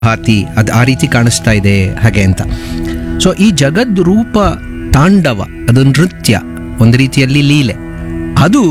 ಹಾತಿ ಅದು ಆ ರೀತಿ ಕಾಣಿಸ್ತಾ ಇದೆ ಹಾಗೆ ಅಂತ ಸೊ ಈ ಜಗದ್ ರೂಪ ತಾಂಡವ ಅದು ನೃತ್ಯ ಒಂದು ರೀತಿಯಲ್ಲಿ ಲೀಲೆ ಅದು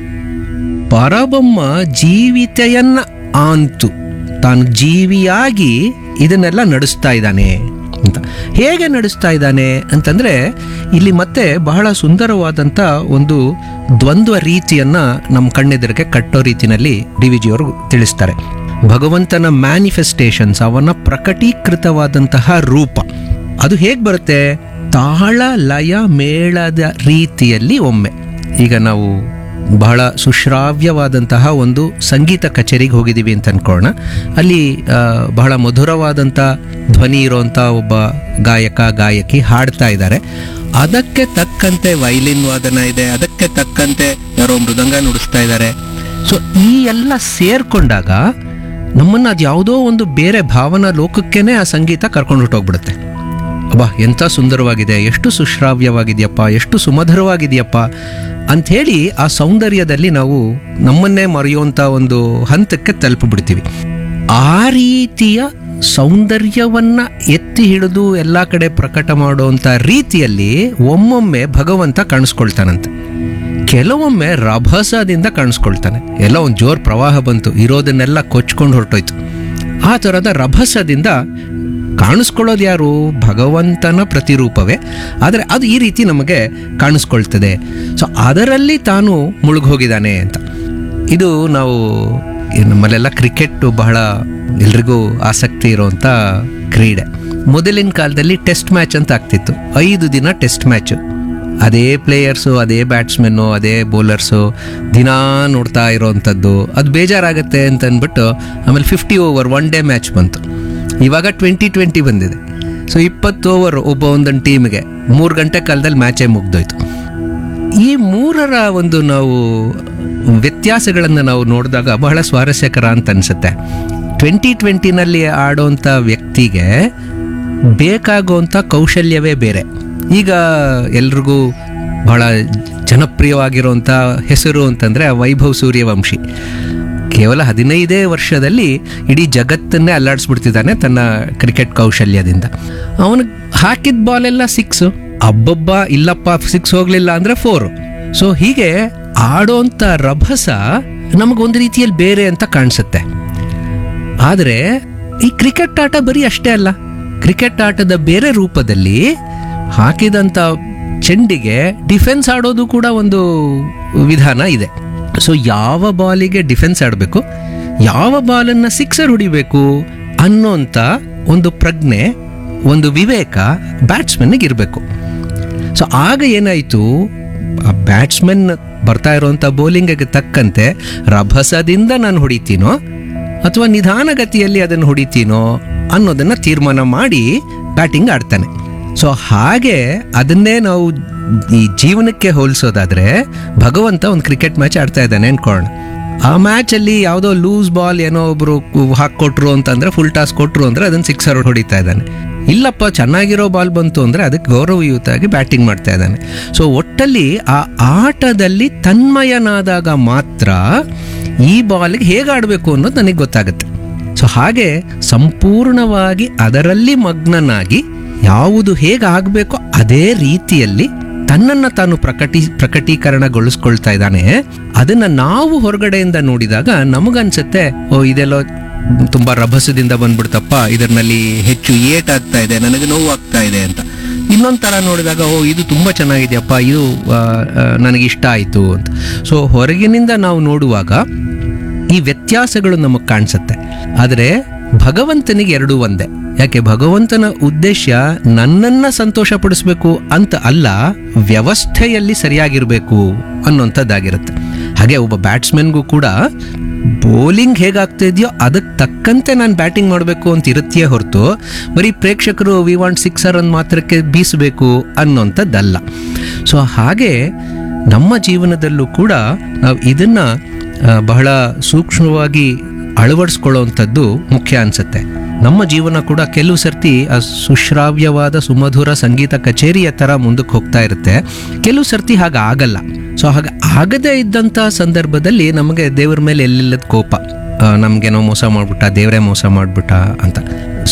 ಪರಬೊಮ್ಮ ಜೀವಿತೆಯನ್ನ ಆಂತು ತಾನು ಜೀವಿಯಾಗಿ ಇದನ್ನೆಲ್ಲ ನಡೆಸ್ತಾ ಇದ್ದಾನೆ ಅಂತ ಹೇಗೆ ನಡೆಸ್ತಾ ಇದ್ದಾನೆ ಅಂತಂದ್ರೆ ಇಲ್ಲಿ ಮತ್ತೆ ಬಹಳ ಸುಂದರವಾದಂಥ ಒಂದು ದ್ವಂದ್ವ ರೀತಿಯನ್ನ ನಮ್ಮ ಕಣ್ಣೆದುರಿಗೆ ಕಟ್ಟೋ ರೀತಿನಲ್ಲಿ ಡಿ ವಿ ಜಿಯವರು ತಿಳಿಸ್ತಾರೆ ಭಗವಂತನ ಮ್ಯಾನಿಫೆಸ್ಟೇಷನ್ಸ್ ಅವನ ಪ್ರಕಟೀಕೃತವಾದಂತಹ ರೂಪ ಅದು ಹೇಗೆ ಬರುತ್ತೆ ತಾಳ ಲಯ ಮೇಳದ ರೀತಿಯಲ್ಲಿ ಒಮ್ಮೆ ಈಗ ನಾವು ಬಹಳ ಸುಶ್ರಾವ್ಯವಾದಂತಹ ಒಂದು ಸಂಗೀತ ಕಚೇರಿಗೆ ಹೋಗಿದ್ದೀವಿ ಅಂತ ಅನ್ಕೊಳ್ಳೋಣ ಅಲ್ಲಿ ಆ, ಬಹಳ ಮಧುರವಾದಂಥ ಧ್ವನಿ ಇರುವಂಥ ಒಬ್ಬ ಗಾಯಕ ಗಾಯಕಿ ಹಾಡ್ತಾ ಇದ್ದಾರೆ ಅದಕ್ಕೆ ತಕ್ಕಂತೆ ವೈಲಿನ್ ವಾದನ ಇದೆ ಅದಕ್ಕೆ ತಕ್ಕಂತೆ ಯಾರೋ ಮೃದಂಗ ನುಡಿಸ್ತಾ ಇದ್ದಾರೆ ಸೊ ಈ ಎಲ್ಲ ಸೇರ್ಕೊಂಡಾಗ ನಮ್ಮನ್ನ ಅದು ಯಾವುದೋ ಒಂದು ಬೇರೆ ಭಾವನಾ ಲೋಕಕ್ಕೇನೆ ಆ ಸಂಗೀತ ಕರ್ಕೊಂಡು ಹೊರಟೋಗ್ಬಿಡುತ್ತೆ ಅಬ್ಬಾ ಎಂಥ ಸುಂದರವಾಗಿದೆ ಎಷ್ಟು ಸುಶ್ರಾವ್ಯವಾಗಿದೆಯಪ್ಪ ಎಷ್ಟು ಸುಮಧುರವಾಗಿದೆಯಪ್ಪ ಅಂಥೇಳಿ ಆ ಸೌಂದರ್ಯದಲ್ಲಿ ನಾವು ನಮ್ಮನ್ನೇ ಮರೆಯುವಂಥ ಒಂದು ಹಂತಕ್ಕೆ ತಲುಪಿಬಿಡ್ತೀವಿ ಆ ರೀತಿಯ ಸೌಂದರ್ಯವನ್ನ ಎತ್ತಿ ಹಿಡಿದು ಎಲ್ಲ ಕಡೆ ಪ್ರಕಟ ಮಾಡುವಂಥ ರೀತಿಯಲ್ಲಿ ಒಮ್ಮೊಮ್ಮೆ ಭಗವಂತ ಕಾಣಿಸ್ಕೊಳ್ತಾನಂತೆ ಕೆಲವೊಮ್ಮೆ ರಭಸದಿಂದ ಕಾಣಿಸ್ಕೊಳ್ತಾನೆ ಎಲ್ಲ ಒಂದು ಜೋರ್ ಪ್ರವಾಹ ಬಂತು ಇರೋದನ್ನೆಲ್ಲ ಕೊಚ್ಕೊಂಡು ಹೊರಟೋಯ್ತು ಆ ಥರದ ರಭಸದಿಂದ ಕಾಣಿಸ್ಕೊಳ್ಳೋದು ಯಾರು ಭಗವಂತನ ಪ್ರತಿರೂಪವೇ ಆದರೆ ಅದು ಈ ರೀತಿ ನಮಗೆ ಕಾಣಿಸ್ಕೊಳ್ತದೆ ಸೊ ಅದರಲ್ಲಿ ತಾನು ಮುಳುಗೋಗಿದ್ದಾನೆ ಅಂತ ಇದು ನಾವು ಈ ನಮ್ಮಲ್ಲೆಲ್ಲ ಕ್ರಿಕೆಟ್ ಬಹಳ ಎಲ್ರಿಗೂ ಆಸಕ್ತಿ ಇರುವಂಥ ಕ್ರೀಡೆ ಮೊದಲಿನ ಕಾಲದಲ್ಲಿ ಟೆಸ್ಟ್ ಮ್ಯಾಚ್ ಅಂತ ಆಗ್ತಿತ್ತು ಐದು ದಿನ ಟೆಸ್ಟ್ ಮ್ಯಾಚ್ ಅದೇ ಪ್ಲೇಯರ್ಸು ಅದೇ ಬ್ಯಾಟ್ಸ್ಮೆನ್ನು ಅದೇ ಬೌಲರ್ಸು ದಿನಾ ನೋಡ್ತಾ ಇರೋವಂಥದ್ದು ಅದು ಬೇಜಾರಾಗುತ್ತೆ ಅಂತ ಅಂದ್ಬಿಟ್ಟು ಆಮೇಲೆ fifty over one day match ಬಂತು ಇವಾಗ ಟ್ವೆಂಟಿ ಟ್ವೆಂಟಿ ಬಂದಿದೆ ಸೊ ಇಪ್ಪತ್ತು ಓವರ್ ಒಬ್ಬ ಒಂದೊಂದು ಟೀಮ್ಗೆ ಮೂರು ಗಂಟೆ ಕಾಲದಲ್ಲಿ ಮ್ಯಾಚೇ ಮುಗ್ದೋಯ್ತು ಈ ಮೂರರ ಒಂದು ನಾವು ವ್ಯತ್ಯಾಸಗಳನ್ನು ನಾವು ನೋಡಿದಾಗ ಬಹಳ ಸ್ವಾರಸ್ಯಕರ ಅಂತ ಅನಿಸುತ್ತೆ ಟ್ವೆಂಟಿ ಟ್ವೆಂಟಿನಲ್ಲಿ ಆಡೋಂಥ ವ್ಯಕ್ತಿಗೆ ಬೇಕಾಗುವಂಥ ಕೌಶಲ್ಯವೇ ಬೇರೆ ಈಗ ಎಲ್ರಿಗೂ ಬಹಳ ಜನಪ್ರಿಯವಾಗಿರುವಂಥ ಹೆಸರು ಅಂತಂದರೆ ವೈಭವ್ ಸೂರ್ಯವಂಶಿ ಕೇವಲ ಹದಿನೈದೇ ವರ್ಷದಲ್ಲಿ ಇಡೀ ಜಗತ್ತನ್ನೇ ಅಲ್ಲಾಡಿಸ್ಬಿಡ್ತಿದ್ದಾನೆ ತನ್ನ ಕ್ರಿಕೆಟ್ ಕೌಶಲ್ಯದಿಂದ ಅವನು ಹಾಕಿದ ಬಾಲೆಲ್ಲ ಸಿಕ್ಸು ಅಬ್ಬಬ್ಬ ಇಲ್ಲಪ್ಪ ಸಿಕ್ಸ್ ಹೋಗ್ಲಿಲ್ಲ ಅಂದ್ರೆ ಫೋರ್ ಸೊ ಹೀಗೆ ಆಡೋಂಥ ರಭಸ ನಮಗೊಂದು ರೀತಿಯಲ್ಲಿ ಬೇರೆ ಅಂತ ಕಾಣಿಸುತ್ತೆ ಆದರೆ ಈ ಕ್ರಿಕೆಟ್ ಆಟ ಬರೀ ಅಷ್ಟೇ ಅಲ್ಲ ಕ್ರಿಕೆಟ್ ಆಟದ ಬೇರೆ ರೂಪದಲ್ಲಿ ಹಾಕಿದಂಥ ಚೆಂಡಿಗೆ ಡಿಫೆನ್ಸ್ ಆಡೋದು ಕೂಡ ಒಂದು ವಿಧಾನ ಇದೆ ಸೊ ಯಾವ ಬಾಲಿಗೆ ಡಿಫೆನ್ಸ್ ಆಡಬೇಕು ಯಾವ ಬಾಲನ್ನು ಸಿಕ್ಸರ್ ಹೊಡಿಬೇಕು ಅನ್ನೋಂಥ ಒಂದು ಪ್ರಜ್ಞೆ ಒಂದು ವಿವೇಕ ಬ್ಯಾಟ್ಸ್ಮನ್ನಿಗೆ ಇರಬೇಕು ಸೊ ಆಗ ಏನಾಯಿತು ಆ ಬ್ಯಾಟ್ಸ್ಮನ್ ಬರ್ತಾ ಇರುವಂಥ ಬೌಲಿಂಗಿಗೆ ತಕ್ಕಂತೆ ರಭಸದಿಂದ ನಾನು ಹೊಡಿತೀನೋ ಅಥವಾ ನಿಧಾನಗತಿಯಲ್ಲಿ ಅದನ್ನು ಹೊಡಿತೀನೋ ಅನ್ನೋದನ್ನ ತೀರ್ಮಾನ ಮಾಡಿ ಬ್ಯಾಟಿಂಗ್ ಆಡ್ತಾನೆ ಸೊ ಹಾಗೆ ಅದನ್ನೇ ನಾವು ಈ ಜೀವನಕ್ಕೆ ಹೋಲಿಸೋದಾದ್ರೆ ಭಗವಂತ ಒಂದು ಕ್ರಿಕೆಟ್ ಮ್ಯಾಚ್ ಆಡ್ತಾ ಇದ್ದಾನೆ ಅನ್ಕೊಳ್ಳೋಣ ಆ ಮ್ಯಾಚಲ್ಲಿ ಯಾವುದೋ ಲೂಸ್ ಬಾಲ್ ಏನೋ ಒಬ್ರು ಹಾಕ್ಕೊಟ್ರು ಅಂತಂದ್ರೆ ಫುಲ್ ಟಾಸ್ ಕೊಟ್ರು ಅಂದ್ರೆ ಅದನ್ನ ಸಿಕ್ಸರ್ ಹೊಡಿತಾ ಇದ್ದಾನೆ ಇಲ್ಲಪ್ಪ ಚೆನ್ನಾಗಿರೋ ಬಾಲ್ ಬಂತು ಅಂದ್ರೆ ಅದಕ್ಕೆ ಗೌರವಯುತವಾಗಿ ಬ್ಯಾಟಿಂಗ್ ಮಾಡ್ತಾ ಇದ್ದಾನೆ ಸೊ ಒಟ್ಟಲ್ಲಿ ಆ ಆಟದಲ್ಲಿ ತನ್ಮಯನಾದಾಗ ಮಾತ್ರ ಈ ಬಾಲ್ಗೆ ಹೇಗೆ ಆಡಬೇಕು ಅನ್ನೋದು ನನಗೆ ಗೊತ್ತಾಗುತ್ತೆ ಸೊ ಹಾಗೆ ಸಂಪೂರ್ಣವಾಗಿ ಅದರಲ್ಲಿ ಮಗ್ನನಾಗಿ ಯಾವುದು ಹೇಗೆ ಆಗಬೇಕೋ ಅದೇ ರೀತಿಯಲ್ಲಿ ತನ್ನನ್ನು ತಾನು ಪ್ರಕಟಿ ಪ್ರಕಟೀಕರಣಗೊಳಿಸ್ಕೊಳ್ತಾ ಇದ್ದಾನೆ ಅದನ್ನ ನಾವು ಹೊರಗಡೆಯಿಂದ ನೋಡಿದಾಗ ನಮಗನ್ಸುತ್ತೆ ಓ ಇದೆಲ್ಲೋ ತುಂಬಾ ರಭಸದಿಂದ ಬಂದ್ಬಿಡ್ತಪ್ಪ ಇದರಲ್ಲಿ ಹೆಚ್ಚು ಏಟ್ ಆಗ್ತಾ ಇದೆ ನನಗೆ ನೋವು ಆಗ್ತಾ ಇದೆ ಅಂತ ಇನ್ನೊಂದು ಥರ ನೋಡಿದಾಗ ಓ ಇದು ತುಂಬ ಚೆನ್ನಾಗಿದೆಯಪ್ಪ ಇದು ಆ, ಆ, ನನಗೆ ಇಷ್ಟ ಆಯಿತು ಅಂತ ಸೊ ಹೊರಗಿನಿಂದ ನಾವು ನೋಡುವಾಗ ಈ ವ್ಯತ್ಯಾಸಗಳು ನಮಗೆ ಕಾಣಿಸುತ್ತೆ ಆದರೆ ಭಗವಂತನಿಗೆ ಎರಡೂ ಒಂದೇ ಯಾಕೆ ಭಗವಂತನ ಉದ್ದೇಶ ನನ್ನನ್ನ ಸಂತೋಷಪಡಿಸ್ಬೇಕು ಅಂತ ಅಲ್ಲ ವ್ಯವಸ್ಥೆಯಲ್ಲಿ ಸರಿಯಾಗಿರಬೇಕು ಅನ್ನೋಂಥದ್ದಾಗಿರುತ್ತೆ ಹಾಗೆ ಒಬ್ಬ ಬ್ಯಾಟ್ಸ್ಮನ್ಗೂ ಕೂಡ ಬೌಲಿಂಗ್ ಹೇಗಾಗ್ತಾ ಇದೆಯೋ ಅದಕ್ಕೆ ತಕ್ಕಂತೆ ನಾನು ಬ್ಯಾಟಿಂಗ್ ಮಾಡಬೇಕು ಅಂತ ಇರುತ್ತೆಯೇ ಹೊರತು ಬರೀ ಪ್ರೇಕ್ಷಕರು ವಿ ವಾಂಟ್ ಸಿಕ್ಸರ್ ಅಂದ್ ಮಾತ್ರಕ್ಕೆ ಬೀಸಬೇಕು ಅನ್ನೋಂಥದ್ದಲ್ಲ ಸೊ ಹಾಗೆ ನಮ್ಮ ಜೀವನದಲ್ಲೂ ಕೂಡ ನಾವು ಇದನ್ನ ಆ, ಬಹಳ ಸೂಕ್ಷ್ಮವಾಗಿ ಅಳವಡಿಸ್ಕೊಳ್ಳುವಂಥದ್ದು ಮುಖ್ಯ ಅನ್ಸುತ್ತೆ ನಮ್ಮ ಜೀವನ ಕೂಡ ಕೆಲವು ಸರ್ತಿ ಆ ಸುಶ್ರಾವ್ಯವಾದ ಸುಮಧುರ ಸಂಗೀತ ಕಚೇರಿಯ ಥರ ಮುಂದಕ್ಕೆ ಹೋಗ್ತಾ ಇರುತ್ತೆ ಕೆಲವು ಸರ್ತಿ ಹಾಗೆ ಆಗಲ್ಲ ಸೊ ಹಾಗೆ ಆಗದೇ ಇದ್ದಂಥ ಸಂದರ್ಭದಲ್ಲಿ ನಮಗೆ ದೇವರ ಮೇಲೆ ಎಲ್ಲಿಲ್ಲದ ಕೋಪ ನಮಗೇನೋ ಮೋಸ ಮಾಡಿಬಿಟ್ಟ ದೇವರೇ ಮೋಸ ಮಾಡಿಬಿಟ್ಟ ಅಂತ